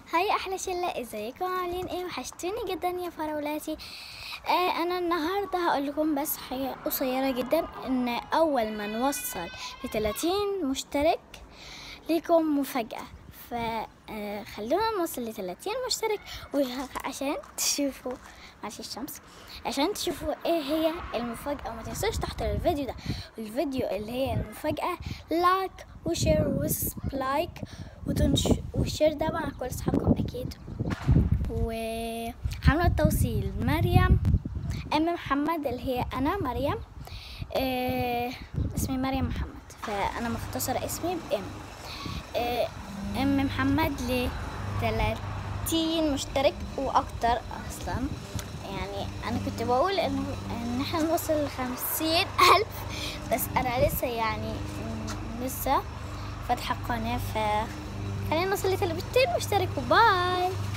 هاي احلى شله ازيكم عاملين ايه وحشتوني جدا يا فراولاتي آه انا النهارده هقول لكم بس حاجه قصيره جدا ان اول ما نوصل ل 30 مشترك ليكم مفاجاه فخلونا نوصل ل 30 مشترك وعشان تشوفوا معلش الشمس عشان تشوفوا ايه هي المفاجأة وما تنسوش تحت الفيديو ده الفيديو اللي هي المفاجأة لايك وشير وسبلايك وتنش وشير ده مع كل اصحابكم اكيد وحملة التوصيل مريم ام محمد اللي هي انا مريم آه اسمي مريم محمد فانا مختصرة اسمي بام آه ام محمد ل 30 مشترك واكتر اصلا يعني انا كنت بقول ان ان احنا نوصل لخمسين الف بس انا لسه يعني لسه فاتحه قناه ف خلينا نوصل ل 30 مشترك وباي